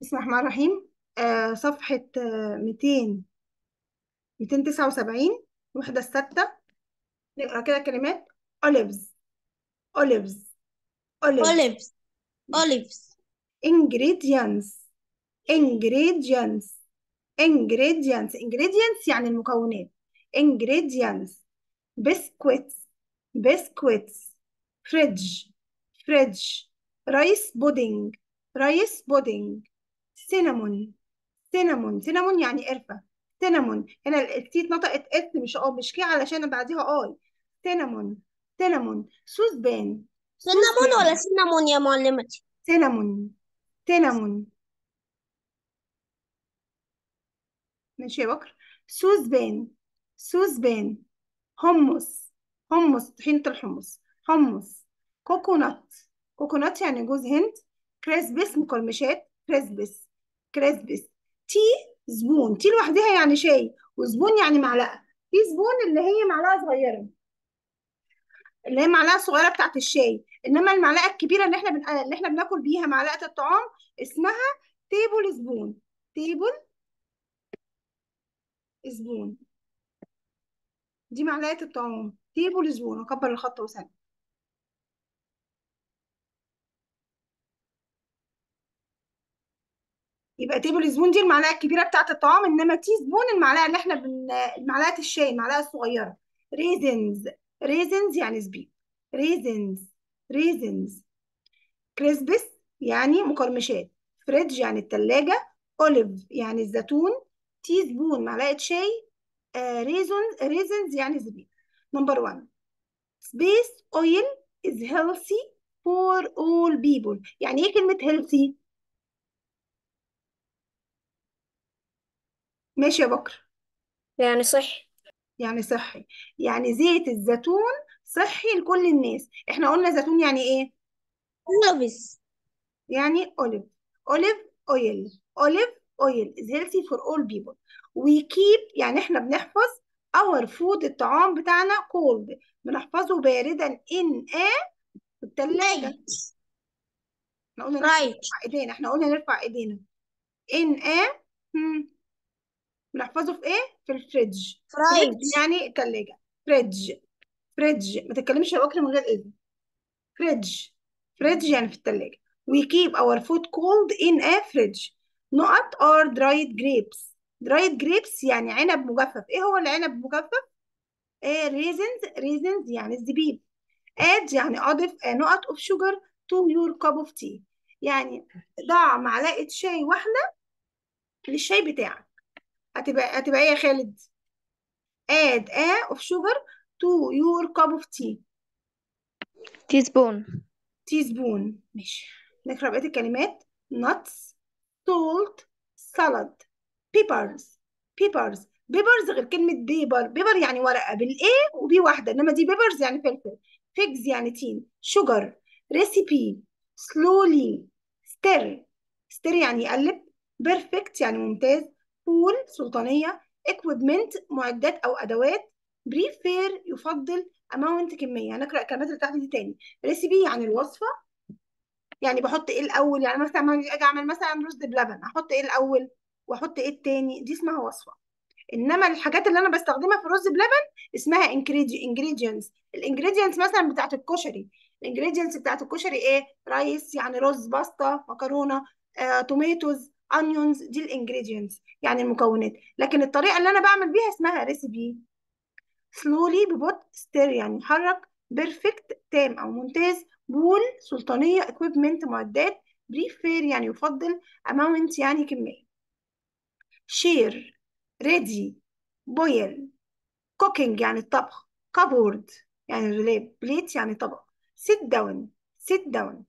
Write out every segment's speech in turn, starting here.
بسم الله الرحمن الرحيم آه صفحة آه 200 279 الوحدة الستة نقرا كده كلمات olives olives olives olives olives ingredients ingredients ingredients ingredients يعني المكونات ingredients biscuits biscuits fridge fridge rice pudding rice pudding cinnamon cinnamon cinnamon يعني قرفة cinnamon هنا التي اتنطقت اس مش اه مش كي علشان بعديها اي cinnamon cinnamon سوزبان cinnamon ولا cinnamon يا معلمتي cinnamon cinnamon ماشي يا بكر سوزبان سوزبان حمص حمص طحينة الحمص حمص كوكونات كوكونات يعني جوز هند كريسبس مقرمشات كريسبس كريسبس تي زبون تي لوحدها يعني شاي وزبون يعني معلقة تي زبون اللي هي معلقة صغيرة اللي هي معلقة صغيرة بتاعت الشاي انما المعلقة الكبيرة اللي احنا بن... اللي احنا بناكل بيها معلقة الطعام اسمها تيبل سبون تيبل سبون دي معلقة الطعام تيبل سبون اكبر الخط وسنة يبقى تيبل سبون دي المعلقة الكبيرة بتاعت الطعام انما تي سبون المعلقة اللي احنا بن معلقة الشاي المعلقة الصغيرة ريزنز ريزنز يعني زبيب ريزنز ريزنز كريسبس يعني مقرمشات فريدج يعني التلاجة اوليف يعني الزيتون تي سبون معلقة شاي آه ريزون ريزنز يعني زبيب نمبر 1 سبيس اويل is healthy for all people يعني ايه كلمة healthy ماشي يا بكر يعني صح يعني صحي يعني زيت الزيتون صحي لكل الناس احنا قلنا زيتون يعني ايه olives يعني olive olive oil olive oil is healthy for all people we keep يعني احنا بنحفظ our food الطعام بتاعنا cold بنحفظه باردا in a في التلاجة احنا قلنا نرفع right ايدينا احنا قلنا نرفع ايدينا in a هم. بنحفظه في ايه في الفريدج فريدج right يعني التلاجة فريدج فريدج ما تتكلمش يا بكر من غير اذن فريدج فريدج يعني في التلاجة we keep our food cold in a fridge نقط are dried grapes dried grapes يعني عنب مجفف ايه هو العنب المجفف ايه raisins raisins يعني الزبيب add يعني اضف a نقط of sugar to your cup of tea يعني ضع معلقة شاي واحدة للشاي بتاعك هتبقى هتبقى ايه يا خالد add a of sugar to your cup of tea teaspoon تي سبون ماشي نقرأ بقية الكلمات nuts salt salad peppers peppers peppers غير كلمة بيبر بيبر يعني ورقة بالاي وبي واحدة انما دي peppers يعني فلفل figs يعني تين sugar recipe slowly stir stir يعني يقلب perfect يعني ممتاز pool سلطانية equipment معدات أو أدوات prefer يفضل amount كمية هنقرأ الكلمات اللي تحت دي تاني recipe يعني الوصفة يعني بحط ايه الأول يعني مثلا لما أجي أعمل مثلا رز بلبن أحط ايه الأول وأحط ايه التاني دي اسمها وصفة انما الحاجات اللي انا بستخدمها في الرز بلبن اسمها ingredients الانجريدينتس مثلا بتاعت الكشري الانجريدينتس بتاعت الكشري ايه رايس يعني رز باستا مكرونه آه، توميتوز انيونز دي الانجريدينتس يعني المكونات لكن الطريقه اللي انا بعمل بيها اسمها ريسيبي سلولي ببطء ستير يعني حرك بيرفكت تام او ممتاز بول سلطانيه equipment معدات بريفير يعني يفضل amount يعني كميه شير ريدي بويل كوكينج يعني الطبخ كابورد يعني الدولاب بليت يعني طبق سيت داون سيت داون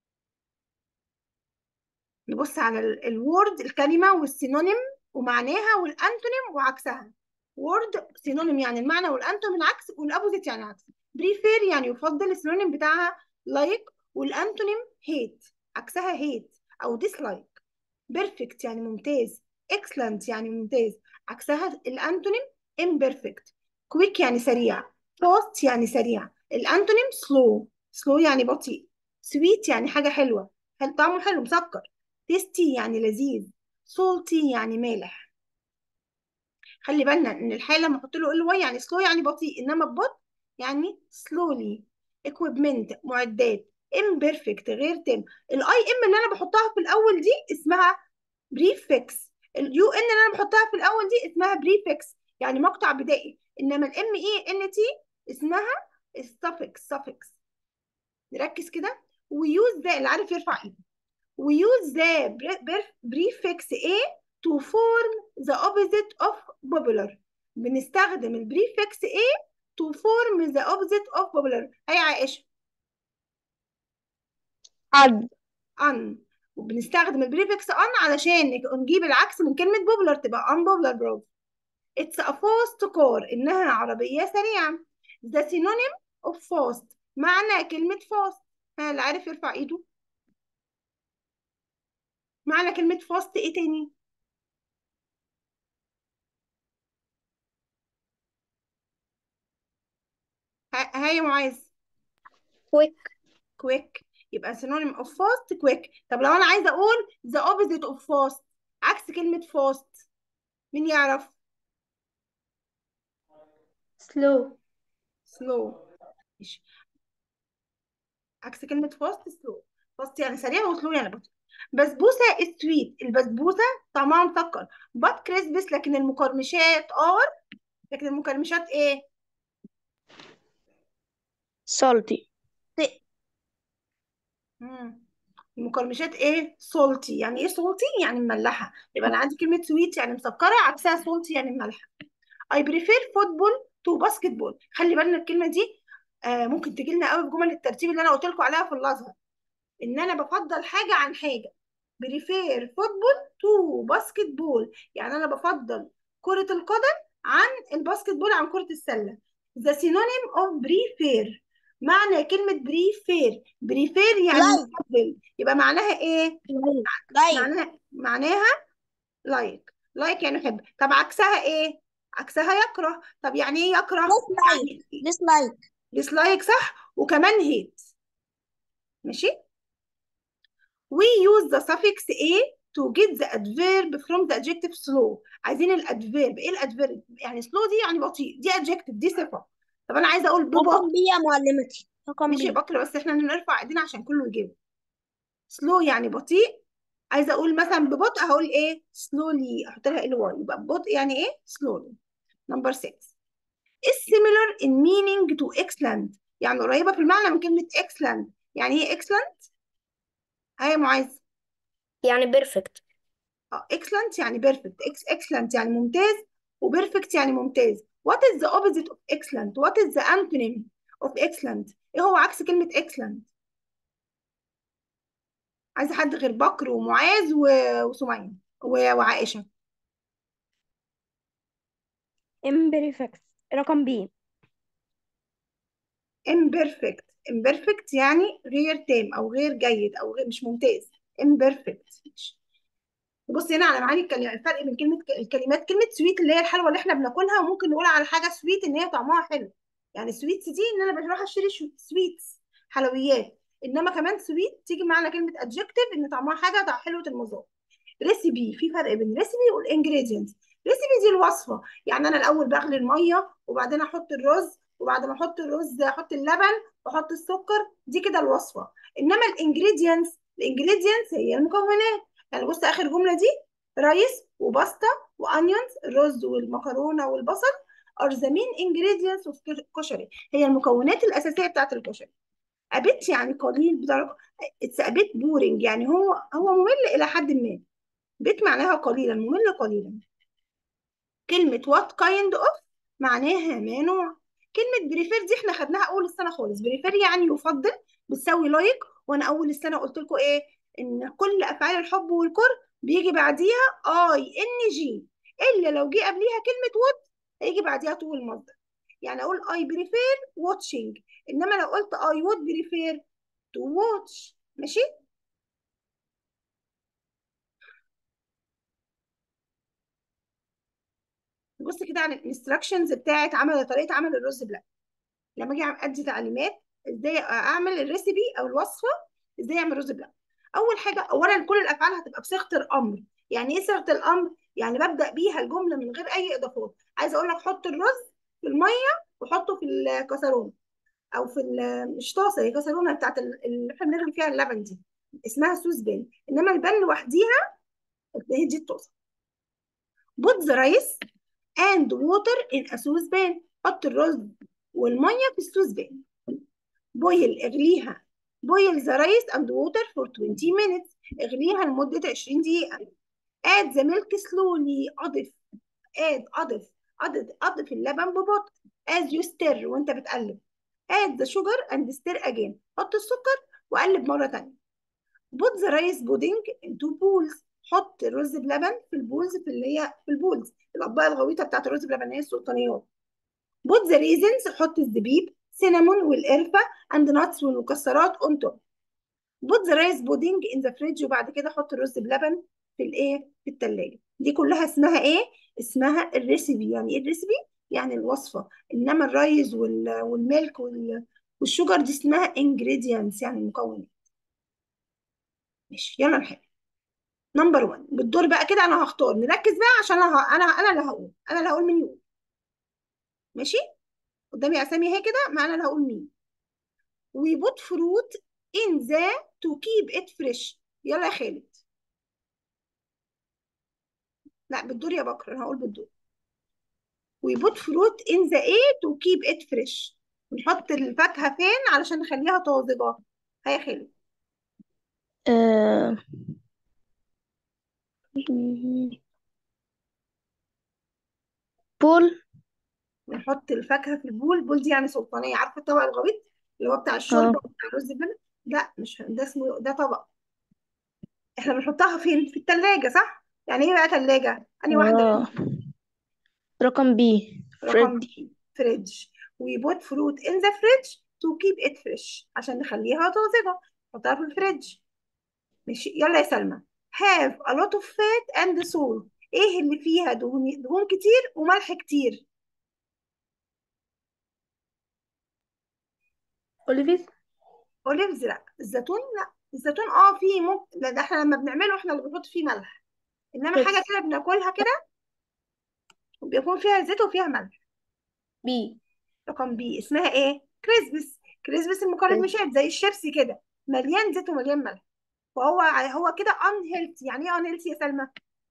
نبص على الوورد الكلمة والسينونيم ومعناها والأنتونيم وعكسها وورد سينونيم يعني المعنى والأنتونيم العكس والأبوزيت يعني عكس بريفير يعني يفضل السينونيم بتاعها لايك like والأنتونيم هيت عكسها هيت أو ديسلايك بيرفكت يعني ممتاز excellent يعني ممتاز عكسها الأنتونيم imperfect quick يعني سريع fast يعني سريع الأنتونيم slow slow يعني بطيء sweet يعني حاجة حلوة هل طعمه حلو مسكر tasty يعني لذيذ salty يعني مالح خلي بالنا ان الحالة لما احط له ال واي يعني slow يعني بطيء انما ببطء يعني slowly equipment معدات imperfect غير تام الاي ام اللي انا بحطها في الاول دي اسمها بريفكس اليو ان اللي انا بحطها في الاول دي اسمها بريفكس يعني مقطع بدائي انما الام اي ان تي اسمها السفكس سفكس نركز كده ويوز ذا اللي عارف يرفع ايده ويوز ذا بريفكس A to form the opposite of popular بنستخدم البريفكس A to form the opposite of popular هي عائشة عد un وبنستخدم البريفكس on علشان نك- نجيب العكس من كلمة popular تبقى unpopular برافو It's a fast car إنها عربية سريعة The synonym of fast معنى كلمة fast ها اللي عارف يرفع ايده معنى كلمة fast ايه تاني ها ها يا معاذ كويك quick يبقى synonym of fast quick طب لو انا عايزه اقول the opposite of fast عكس كلمه fast مين يعرف سلو slow ماشي عكس كلمه fast slow fast يعني سريع وسلو يعني بطيء بسبوسه sweet البسبوسه طعمها مسكر but crisps لكن المقرمشات are لكن المقرمشات ايه سولتي مم. المقرمشات ايه salty يعني ايه salty يعني مملحه يبقى انا عندي كلمه sweet يعني مسكره عكسها salty يعني مملحه I prefer football to basketball خلي بالنا الكلمة دي آه ممكن تجي لنا قوي في جمل الترتيب اللي انا قلت لكم عليها في الازهر ان انا بفضل حاجة عن حاجة prefer football to basketball يعني انا بفضل كرة القدم عن الباسكت بول عن كرة السلة the synonym of prefer معنى كلمة prefer prefer يعني Like. يفضل يبقى معناها ايه لايك معناها معناها لايك لايك يعني يحب طب عكسها ايه عكسها يكره طب يعني ايه يكره Dislike. يعني ديسلايك ديسلايك صح وكمان هيت ماشي we use the suffix a to get the adverb from the adjective slow عايزين الادفيرب ايه الادفيرب يعني slow دي يعني بطيء دي adjective دي صفة طب انا عايزه اقول رقم ببطء بي يا معلمتي رقم ماشي بي يا بكر بس احنا نرفع ايدينا عشان كله يجيب slow يعني بطيء عايزه اقول مثلا ببطء هقول ايه slowly احط لها ال واي يبقى ببطء يعني ايه slowly number 6 is similar in meaning to excellent يعني قريبه في المعنى من كلمه excellent يعني ايه excellent هاي يا معاذ يعني بيرفكت اه excellent يعني perfect Ex- excellent يعني ممتاز و perfect يعني ممتاز what is the opposite of excellent what is the antonym of excellent ايه هو عكس كلمه excellent عايزه حد غير بكر ومعاذ و- وسمية و- وعائشه امبرفكت رقم بي imperfect imperfect يعني غير تام او غير جيد او غير مش ممتاز imperfect بص هنا على معاني الكلمات الفرق بين كلمه الكلمات كلمه سويت اللي هي الحلوه اللي احنا بناكلها وممكن نقول على حاجه سويت ان هي طعمها حلو يعني سويتس دي ان انا بروح اشتري سويتس حلويات انما كمان سويت تيجي معانا كلمه ادجكتيف ان طعمها حاجه طع حلوه المذاق ريسيبي في فرق بين ريسيبي والانجريدينتس ريسيبي دي الوصفه يعني انا الاول بغلي الميه وبعدين احط الرز وبعد ما احط الرز احط اللبن واحط السكر دي كده الوصفه انما الانجريدينتس الانجريدينتس هي المكونات يعني بص اخر جمله دي رايس وباستا وانيونز الرز والمكرونه والبصل are the main ingredients of كشري هي المكونات الاساسيه بتاعت الكشري ابيت يعني قليل بدرجه اتس ابيت بورنج يعني هو هو ممل الى حد ما بيت معناها قليلا ممل قليلا كلمة what kind of معناها ما نوع كلمة بريفير دي احنا خدناها أول السنة خالص بريفير يعني يفضل بتساوي لايك وأنا أول السنة قلت لكم إيه إن كل أفعال الحب والكره بيجي بعديها اي ان جي إلا لو جه قبليها كلمة would هيجي بعديها طول المصدر يعني أقول I prefer watching إنما لو قلت I would prefer to watch ماشي بص كده عن الانستراكشنز بتاعت عمل طريقه عمل الرز بلبن لما اجي ادي تعليمات ازاي اعمل الريسيبي او الوصفه ازاي اعمل رز بلبن اول حاجه اولا كل الافعال هتبقى بصيغه الامر يعني ايه صيغه الامر يعني ببدا بيها الجمله من غير اي اضافات عايزه اقول لك حط الرز في الميه وحطه في الكسرونه او في ال- مش طاسه هي كسرونه بتاعت ال- اللي احنا بنغلي فيها اللبن دي اسمها سوس بان انما البان لوحديها هي دي الطاسه put the rice and water in a saucepan حط الرز والميه في السوس بان بويل اغليها بويل the rice and water for 20 minutes اغليها لمدة 20 دقيقة add the milk slowly أضف add أضف أضف أضف اللبن ببطء as you stir وأنت بتقلب add the sugar and stir again حط السكر وقلب مرة تانية put the rice pudding into bowls حط الرز بلبن في البولز في اللي هي في البولز الأطباق الغويطة بتاعت الرز بلبن هي السلطانيات put the raisins حط الزبيب cinnamon والقرفة and nuts والمكسرات on top put the rice pudding in the fridge وبعد كده حط الرز بلبن في الايه في التلاجة دي كلها اسمها ايه اسمها الريسيبي يعني ايه الريسيبي يعني الوصفة انما الرايز وال... والميلك وال... والشوجر دي اسمها ingredients يعني المكونات ماشي يلا نحل نمبر 1 بالدور بقى كده انا هختار نركز بقى عشان انا ه... انا انا اللي هقول انا اللي هقول مين يقول ماشي قدامي اسامي اهي كده ما انا اللي هقول مين we put fruit in the to keep it fresh يلا يا خالد لا بالدور يا بكر انا هقول بالدور we put fruit in the A to keep it fresh نحط الفاكهة فين علشان نخليها طازجة هيا خالد آه... بول نحط الفاكهة في البول بول دي يعني سلطانية عارفة الطبق الغويط اللي هو بتاع الشوربة اه وبتاع الرز بلبن لا مش ده اسمه ده طبق احنا بنحطها فين في التلاجة صح يعني ايه بقى تلاجة انهي واحدة اه رقم بي رقم فريد فريدج we put fruit in the fridge to keep it fresh عشان نخليها طازجة نحطها في الفريدج ماشي يلا يا سلمى have a lot of fat and salt ايه اللي فيها دهون دهون كتير وملح كتير اوليفيز اوليفز لا الزيتون لا الزيتون اه فيه ممكن ده, ده احنا لما بنعمله احنا اللي بنحط فيه ملح انما حاجه سكس كده بناكلها كده وبيكون فيها زيت وفيها ملح بي رقم بي اسمها ايه كريسبس كريسبس المقرمشات زي الشيبسي كده مليان زيت ومليان ملح وهو هو كده unhealthy يعني ايه unhealthy يا سلمى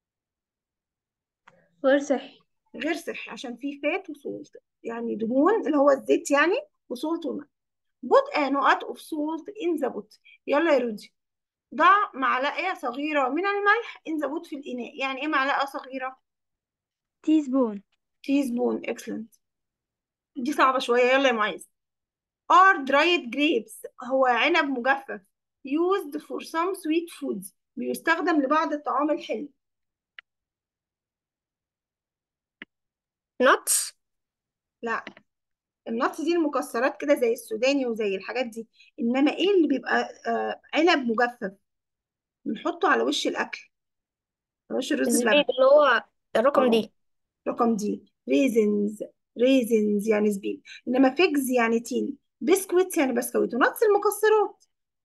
غير صحي غير صحي عشان فيه فات وسولت يعني دهون اللي هو الزيت يعني وسولت وملح put a نقط of salt in the pot يلا يا رودي ضع معلقة صغيرة من الملح in the pot في الإناء يعني إيه معلقة صغيرة؟ تي سبون teaspoon excellent دي صعبة شوية يلا يا معاذ are dried grapes هو عنب مجفف used for some sweet foods بيستخدم لبعض الطعام الحلو nuts لا النتس دي المكسرات كده زي السوداني وزي الحاجات دي إنما إيه اللي بيبقى آه عنب مجفف بنحطه على وش الأكل على وش الرز الزبيب بلبن اللي هو الرقم اه دي رقم دي ريزنز ريزنز يعني زبيب انما فيجز يعني تين بسكويت يعني بسكويت ونتس المكسرات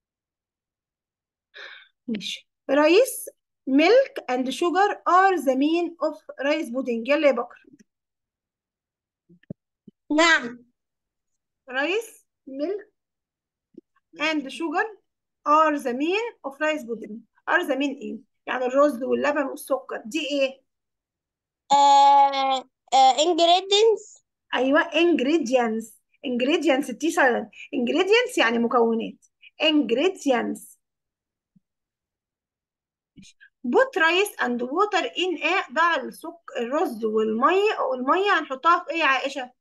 ماشي رايس ميلك اند شوجر ار ذا مين اوف رايس بودنج يلا يا بكر نعم رايس ميلك اند شوجر ار ذا مين اوف رايس بودنج ار ذا مين ايه يعني الرز واللبن والسكر دي ايه آه آه ingredients ايوه ingredients ingredients تي سايلنت ingredients يعني مكونات ingredients put rice and water in a ضع السك الرز والميه والميه هنحطها في ايه يا عائشه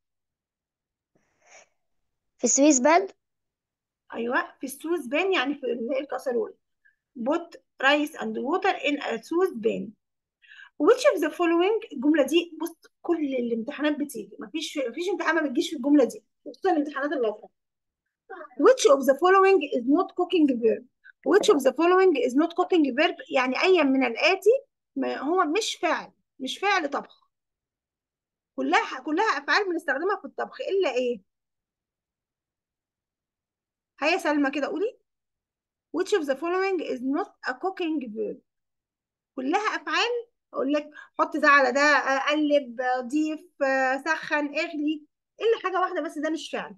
في سويس باد ايوه في السوس بان يعني في اللي هي الكسرول put rice and water in a sauce pan which of the following الجمله دي بص كل الامتحانات بتيجي مفيش مفيش امتحان ما بتجيش في الجمله دي خصوصا الامتحانات اللطيفه which of the following is not cooking verb which of the following is not cooking verb يعني اي من الاتي ما هو مش فعل مش فعل طبخ كلها كلها افعال بنستخدمها في الطبخ الا ايه هيا سلمى كده قولي which of the following is not a cooking verb كلها افعال اقول لك حط ده على ده آه، قلب آه، ضيف آه، سخن اغلي الا حاجه واحده بس ده مش فعل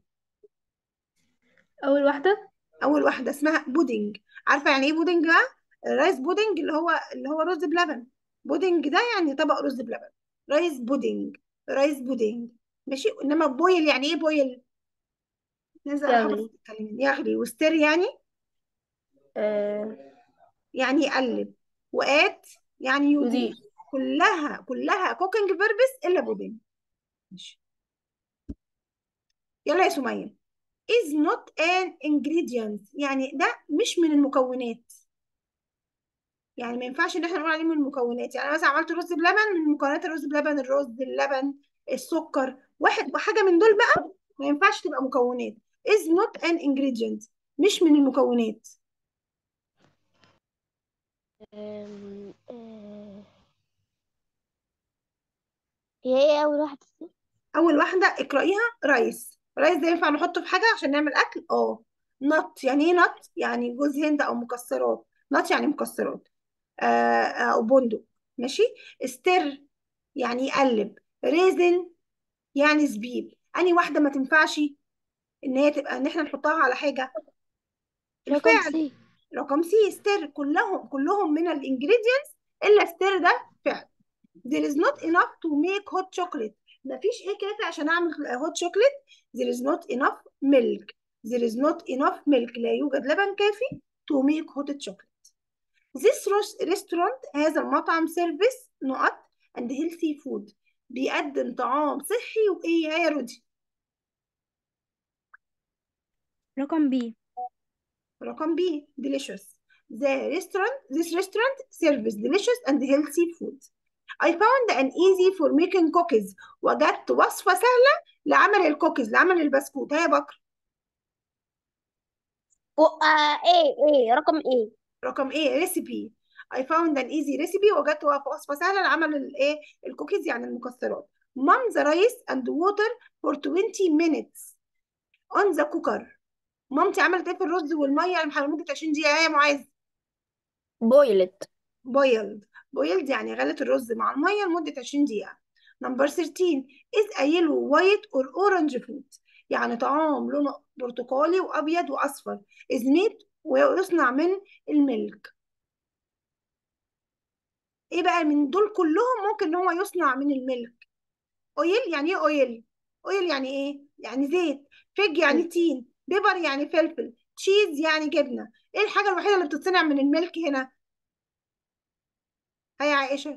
أول واحدة اول واحده اسمها بودنج عارفه يعني ايه بودنج بقى رايس بودنج اللي هو اللي هو رز بلبن بودنج ده يعني طبق رز بلبن رايس بودنج رايس بودنج ماشي انما بويل يعني ايه بويل ننزل على حفظ يغلي الكلمات يغلي وستير يعني آه يعني يقلب وآت يعني يضيف يضيف كلها كلها كوكينج فيربس الا بودنج ماشي يلا يا سمية is not an ingredient يعني ده مش من المكونات يعني ما ينفعش ان احنا نقول عليه من المكونات يعني أنا مثلا عملت رز بلبن من مكونات الرز بلبن الرز اللبن السكر واحد وحاجه من دول بقى ما ينفعش تبقى مكونات is not an ingredient مش من المكونات أم، آه، هي ايه اول واحدة دي؟ اول واحده اقرايها رايس رايس ده ينفع نحطه في حاجه عشان نعمل اكل اه نط يعني ايه نط يعني جوز هند او مكسرات نط يعني مكسرات آه آه، او بندق ماشي استر يعني يقلب ريزن يعني زبيب اني واحده ما تنفعش ان هي تبقى ان احنا نحطها على حاجه رقم الفعل سي رقم سي ستير كلهم كلهم من الانجريدينتس الا ستير ده فعل there is not enough to make hot chocolate مفيش ايه كافي عشان اعمل hot chocolate there is not enough milk there is not enough milk لا يوجد لبن كافي to make hot chocolate this ros- restaurant هذا المطعم سيرفيس نقط and healthy food بيقدم طعام صحي وايه يا رودي رقم بي رقم B delicious the restaurant this restaurant serves delicious and healthy food I found an easy for making cookies وجدت وصفة سهلة لعمل الكوكيز لعمل البسكوت هيا بكر و... آه ايه ايه رقم ايه رقم A recipe I found an easy recipe وجدت وصفة سهلة لعمل الايه الكوكيز يعني المكسرات Mom the rice and water for 20 minutes on the cooker مامتي عملت ايه في الرز والمية لمدة 20 دقيقة يا معاذ بويلت boiled boiled يعني غلت الرز مع المية لمدة 20 دقيقة نمبر 13 is a yellow white or orange fruit يعني طعام لونه برتقالي وأبيض وأصفر is made ويصنع من الملك ايه بقى من دول كلهم ممكن ان هو يصنع من الملك اويل يعني ايه اويل اويل يعني ايه يعني زيت فيج يعني تين بيبر يعني فلفل تشيز يعني جبنة ايه الحاجة الوحيدة اللي بتتصنع من الملك هنا هيا عائشة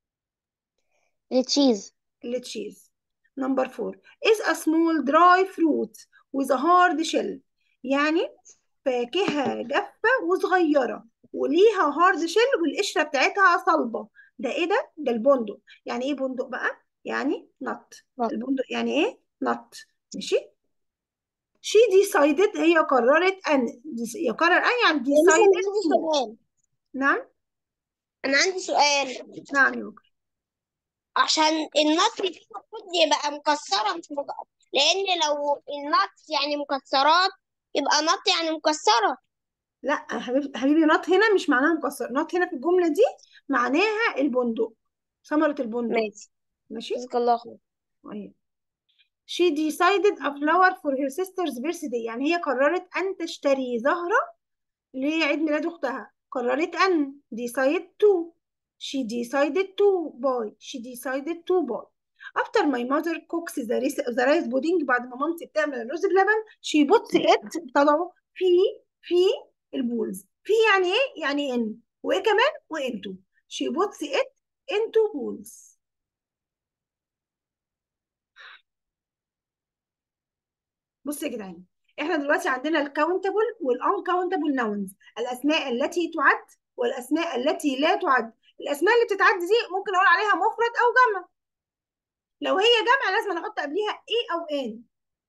التشيز التشيز نمبر 4 is a small dry fruit with a hard shell يعني فاكهة جافة وصغيرة وليها هارد شيل والقشرة بتاعتها صلبة ده ايه ده؟ ده البندق يعني ايه بندق بقى؟ يعني نط نط. البندق يعني ايه؟ نط ماشي؟ she decided هي قررت ان يقرر ان يعني أنا decided عندي to. سؤال نعم أنا عندي سؤال نعم يا بكر. عشان النط دي المفروض يبقى مكسرة مش مك... لأن لو النط يعني مكسرات يبقى نط يعني مكسرة لا يا حبيبي حبيبي نط هنا مش معناها مكسر نط هنا في الجملة دي معناها البندق ثمرة البندق ماشي ماشي؟ جزاك الله خير طيب. She decided a flower for her sister's birthday يعني هي قررت أن تشتري زهرة لعيد ميلاد أختها قررت أن decide to she decided to buy she decided to buy after my mother cooks the rice, the rice pudding بعد ما مامتي بتعمل الرز بلبن she puts it بتضعه في في البولز في يعني ايه يعني ان وايه كمان وانتو she puts it into bowls بصوا يا جدعان احنا دلوقتي عندنا الكاونتبل والانكاونتبل ناونز الاسماء التي تعد والاسماء التي لا تعد الاسماء اللي بتتعد دي ممكن اقول عليها مفرد او جمع لو هي جمع لازم احط قبليها ايه او ان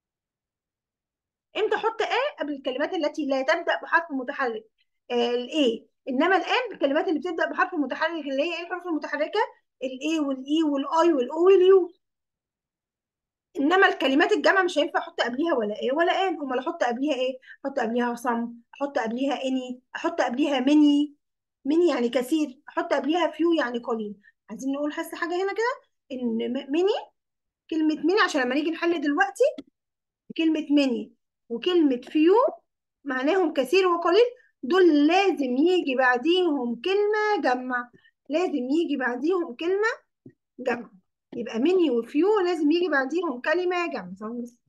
امتى احط ايه قبل الكلمات التي لا تبدا بحرف متحرك الايه انما الان الكلمات اللي بتبدا بحرف متحرك اللي هي ايه الحروف المتحركه الاي والاي والاي والاو واليو انما الكلمات الجامعه مش هينفع احط قبليها ولا ايه ولا ان امال احط قبليها ايه احط قبليها some احط قبليها any احط قبليها many many يعني كثير احط قبليها few يعني قليل عايزين نقول بس حاجه هنا كده ان many كلمه many عشان لما نيجي نحل دلوقتي كلمه many وكلمه few معناهم كثير وقليل دول لازم يجي بعديهم كلمه جمع لازم يجي بعديهم كلمه جمع يبقى many وفيو لازم يجي بعديهم كلمة جمع ثواني بس.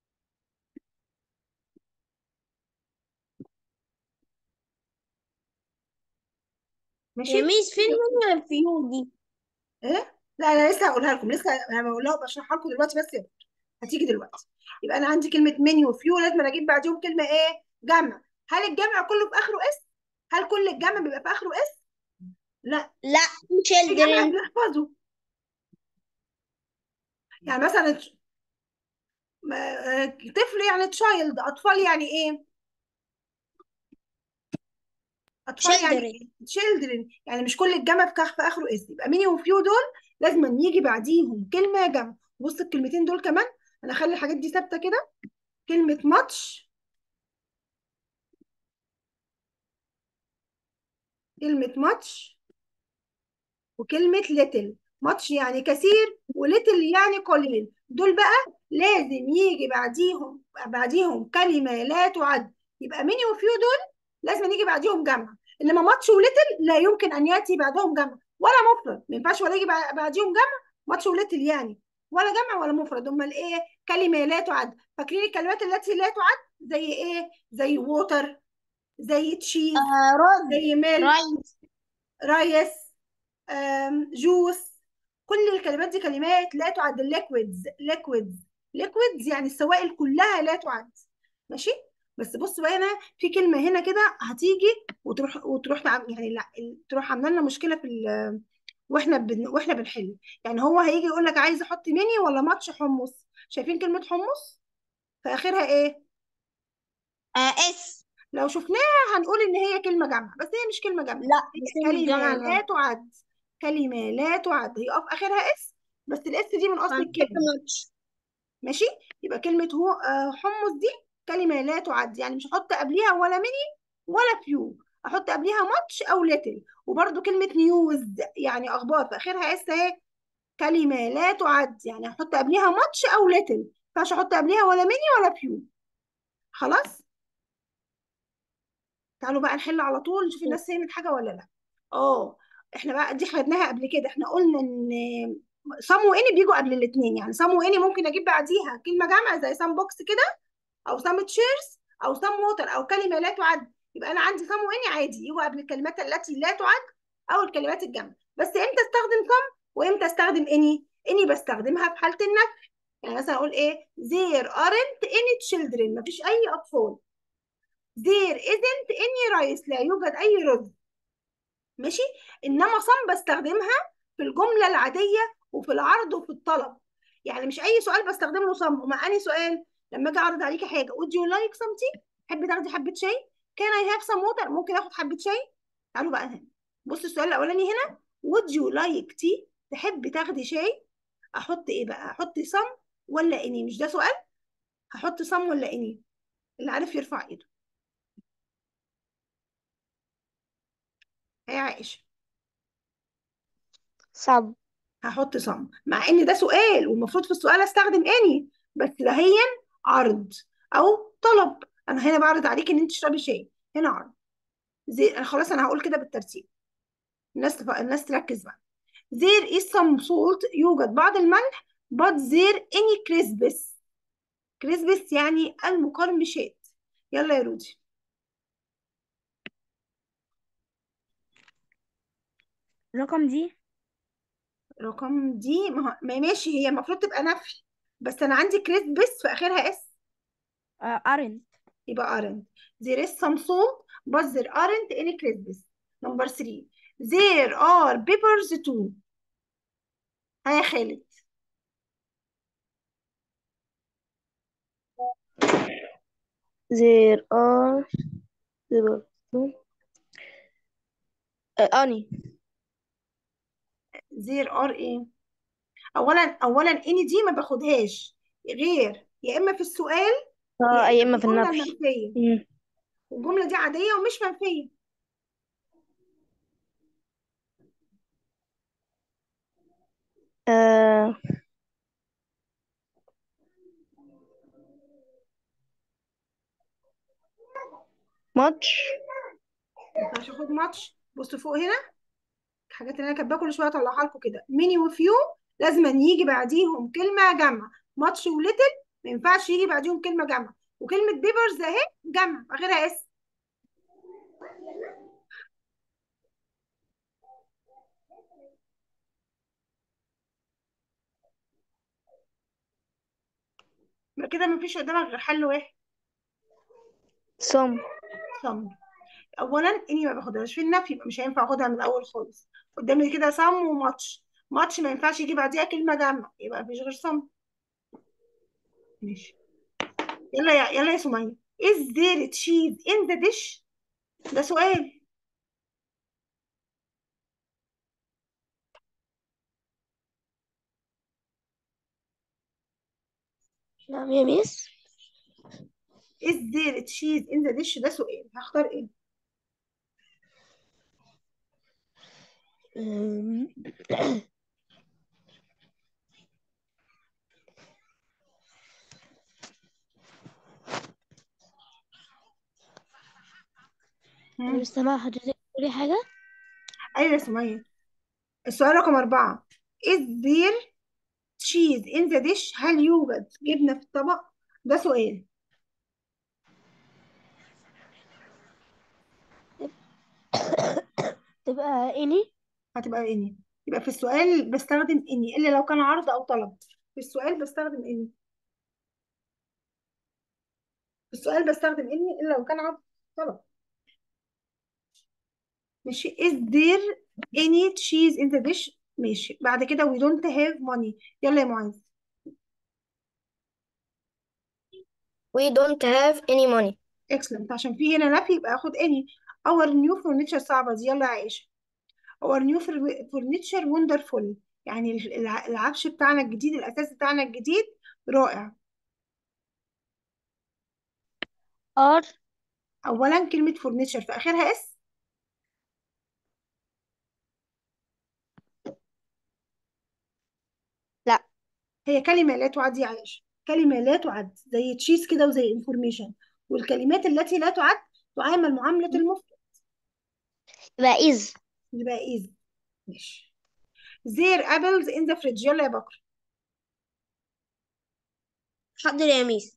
ماشي يا ميس فين منها الفيو دي ايه لا انا لسه هقولها لكم لسه انا بقولها بشرحها لكم دلوقتي بس يلا. هتيجي دلوقتي يبقى انا عندي كلمة many وفيو لازم أنا اجيب بعديهم كلمة ايه جمع هل الجمع كله في اخره اس هل كل الجمع بيبقى في اخره اس لا لا في جمع children بنحفظه يعني مثلا ت- ما- آه، طفل يعني تشايلد اطفال يعني ايه اطفال يعني children ايه children يعني مش كل الجمع في كخ في اخره اس يبقى ميني وفيو دول لازم يجي بعديهم كلمه جمع بص الكلمتين دول كمان انا اخلي الحاجات دي ثابته كده كلمه ماتش كلمه ماتش وكلمه ليتل ماتش يعني كثير وليتل يعني قليل دول بقى لازم يجي بعديهم بعديهم كلمه لا تعد يبقى ميني وفيو دول لازم يجي بعديهم جمع انما ماتش وليتل لا يمكن ان ياتي بعدهم جمع ولا مفرد ما ينفعش ولا يجي بع- بعديهم جمع ماتش وليتل يعني ولا جمع ولا مفرد امال ايه كلمه لا تعد فاكرين الكلمات التي لا تعد زي ايه زي ووتر زي تشيز آه رز زي ميلك رايس رايس آم، جوس كل الكلمات دي كلمات لا تعد الليكويدز ليكويدز ليكويدز يعني السوائل كلها لا تعد ماشي بس بص بقى هنا في كلمة هنا كده هتيجي وتروح وتروح تعم- يعني لا تروح عامله لنا مشكلة في ال واحنا بن واحنا بنحل يعني هو هيجي يقول لك عايز احط ميني ولا ماتش حمص شايفين كلمة حمص في اخرها ايه آه اس لو شفناها هنقول ان هي كلمة جمع بس هي مش كلمة جمع لا هي بس هي مش كلمة جمع لا جمع تعد كلمة لا تعد هي اه في اخرها اس بس الاس دي من اصل هنحط الكلمة ماتش ماشي يبقى كلمة هو آه، حمص دي كلمة لا تعد يعني مش هحط قبليها ولا ميني ولا فيو احط قبليها ماتش او ليتل وبرده كلمة نيوز يعني اخبار في اخرها اس اهي كلمة لا تعد يعني احط قبليها ماتش او ليتل ما ينفعش احط قبليها ولا ميني ولا فيو خلاص تعالوا بقى نحل على طول نشوف الناس فهمت حاجة ولا لا اه احنا بقى دي خدناها قبل كده احنا قلنا ان صم واني بيجوا قبل الاثنين يعني صم واني ممكن اجيب بعديها كلمة جامعة زي صم بوكس كده او some chairs او some water او كلمه لا تعد يبقى انا عندي some واني عادي يجوا قبل الكلمات التي لا تعد او الكلمات الجامعه بس امتى استخدم some وامتى استخدم any any بستخدمها في حاله النفي يعني مثلا اقول ايه there aren't any children مفيش اي اطفال there isn't any rice لا يوجد اي رز ماشي انما some بستخدمها في الجمله العاديه وفي العرض وفي الطلب يعني مش اي سؤال بستخدم له some ومع اني سؤال لما اجي اعرض عليكي حاجه would you like some tea تحبي تاخدي حبه شاي can I have some water ممكن اخد حبه شاي تعالوا بقى هنا بص السؤال الاولاني هنا would you like tea تحبي تاخدي شاي احط ايه بقى احط some ولا اني مش ده سؤال هحط some ولا اني اللي عارف يرفع ايده يا عائشه صب هحط صم مع ان ده سؤال والمفروض في السؤال استخدم اني بس ده هي عرض او طلب انا هنا بعرض عليك ان انت تشربي شاي هنا عرض زي أنا خلاص انا هقول كده بالترتيب الناس تف... الناس تركز بقى there is some salt يوجد بعض الملح but there any crisps crisps يعني المقرمشات يلا يا رودي رقم دي رقم دي ما, هو- ما ماشي هي المفروض تبقى نفي بس انا عندي crisps في اخرها اس آه أرنت يبقى aren't there is some salt but there aren't any crisps number three there are peppers too ها يا خالد there are there أني there are ايه اولا اولا any دي ما باخدهاش غير يا اما في السؤال اه يا أي اما إما في في الجمله النفي المنفيه مم. والجمله دي عاديه ومش منفيه آه ماتش ما ينفعش اخد ماتش بصوا فوق هنا الحاجات اللي انا كاتباها كل شويه اطلعها لكم كده ميني وفيو لازم أن يجي بعديهم كلمه جمع ماتش وليتل ما ينفعش يجي بعديهم كلمه جمع وكلمه بيبرز اهي جمع غيرها اس يبقى كده مفيش قدامك غير حل واحد صم صم اولا اني ما باخدهاش في النفي يبقى مش هينفع اخدها من الاول خالص قدامي كده صم وماتش ماتش ما ينفعش يجي بعديها كلمه جمع يبقى مفيش غير صم ماشي يلا يا يلا يا سمية is there cheese in the dish ده سؤال نعم يا ميس is there cheese in the dish ده سؤال هختار ايه أم، أنا هم؟ مش سامعة حضرتك تقولي حاجة ايوه يا سمية السؤال رقم أربعة is there cheese in the dish هل يوجد جبنة في الطبق ده سؤال تبقى إني هتبقى اني يبقى في السؤال بستخدم اني الا لو كان عرض او طلب في السؤال بستخدم اني في السؤال بستخدم اني الا لو كان عرض أو طلب ماشي is there any cheese in the dish ماشي بعد كده we don't have money يلا يا معاذ We don't have any money excellent عشان في هنا نفي يبقى اخد any our new furniture صعبة دي يلا يا عائشة our new fur- furniture wonderful يعني الع- العفش بتاعنا الجديد الأساس بتاعنا الجديد رائع are أولا كلمة furniture في آخرها اس لا هي كلمة لا تعد يا عائشة كلمة لا تعد زي تشيز كده وزي information والكلمات التي لا تعد تعامل معاملة المفرد يبقى is يبقى is ماشي their apples in the fridge يلا يا بكر حاضر يا ميس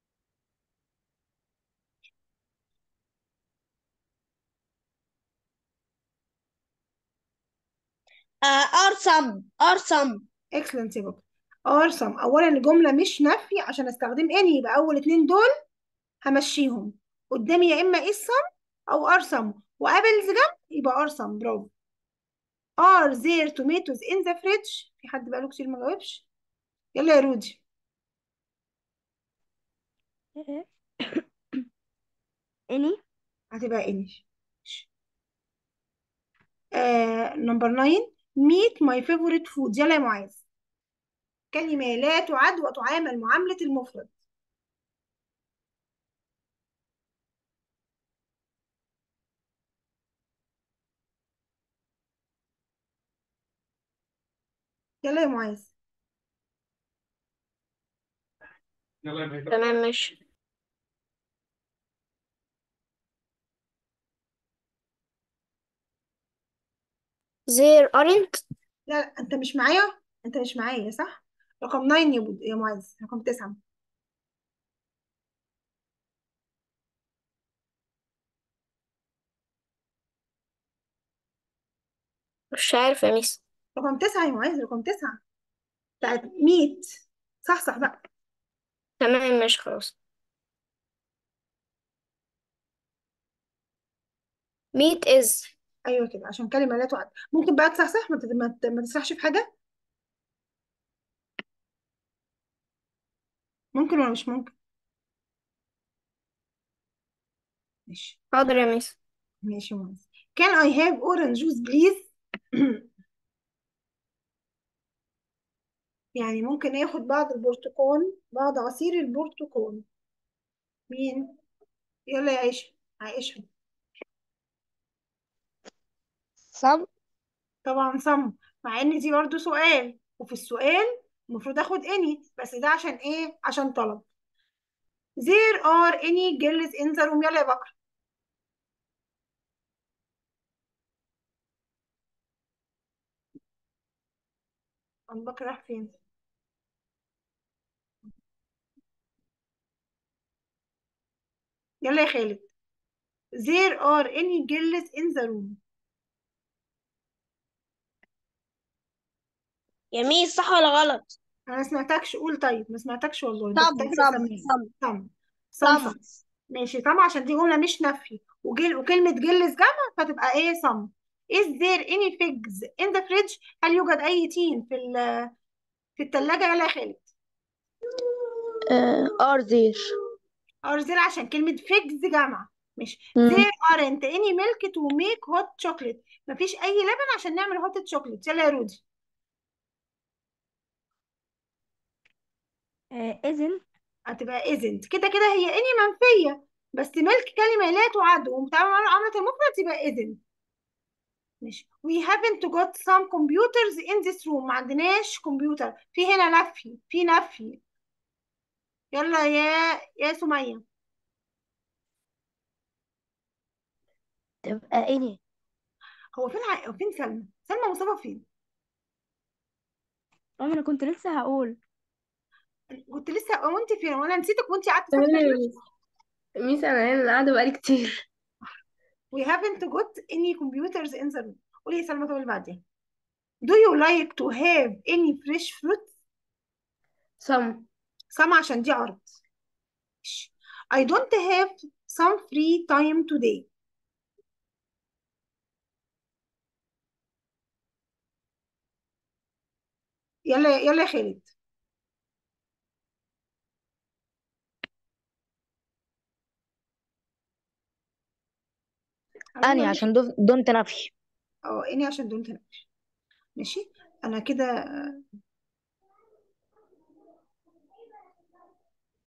uh, are some are some excellent يا بكر are some أولا الجملة مش نفي عشان استخدم any يبقى أول اتنين دول همشيهم قدامي يا إما is some أو are some وقابلز جنب يبقى are some برافو are there tomatoes in the fridge في حد بقاله كتير ما جاوبش يلا يا رودي إني هتبقى اني آه نمبر 9 meet my favorite food يلا يا معاذ كلمة لا تعد وتعامل معاملة المفرد يلا يا معاذ تمام ماشي there aren't لا لا انت مش معايا انت مش معايا صح رقم 9 يا بود يا معاذ رقم 9 مش عارفة يا ميس رقم 9 يا معاذ رقم 9 بتاعت ميت صح صح بقى تمام ماشي خلاص meet is ايوه كده عشان كلمة لا تعد ممكن بقى تصحصح ما تت- ما ت- ما تسرحش في حاجة ممكن ولا مش ممكن ماشي حاضر يا ميس ماشي يا معاذ can I have orange juice please يعني ممكن اخد بعض البرتقال بعض عصير البرتقال مين يلا يا عيشة عايشة صم طبعا صم مع ان دي برضو سؤال وفي السؤال المفروض اخد اني بس ده عشان ايه عشان طلب there are any girls in the room يلا يا بكر أم بكر راح فين يلا يا خالد there are any girls in the room يا ميس صح ولا غلط انا ما سمعتكش قول طيب ما سمعتكش والله انت صم كنت كده صم سامعني صم صم صم صم صم ماشي صم عشان دي جملة مش نفي وجل وكلمة جلس جمع فتبقى ايه صم is there any figs in the fridge هل يوجد اي تين في ال- في الثلاجة يلا يا خالد are there are there عشان كلمة figs جمع مش مم. there aren't any milk to make hot chocolate مفيش اي لبن عشان نعمل hot chocolate يلا يا رودي isn't هتبقى isn't كده كده هي any منفية بس ملك كلمة لا تعد ومتعامل مع عملة المفرد يبقى isn't ماشي we haven't got some computers in this room ما عندناش كمبيوتر في هنا نفي في نفي يلا يا يا سمية تبقى any هو فين ع... هو فين سلمى سلمى مصطفى فين اه انا كنت لسه هقول كنت لسه هو انت فين وانا نسيتك وانت قعدت ساكتة كده ميس انا هنا قاعده بقالي كتير we haven't got any computers in the room قولي يا سلمى طب اللي بعديها do you like to have any fresh fruit صم سامع عشان دي عرض I don't have some free time today يلا يلا يا خالد اني يلا. عشان دونت نفي اه اني عشان دونت نفي ماشي انا كده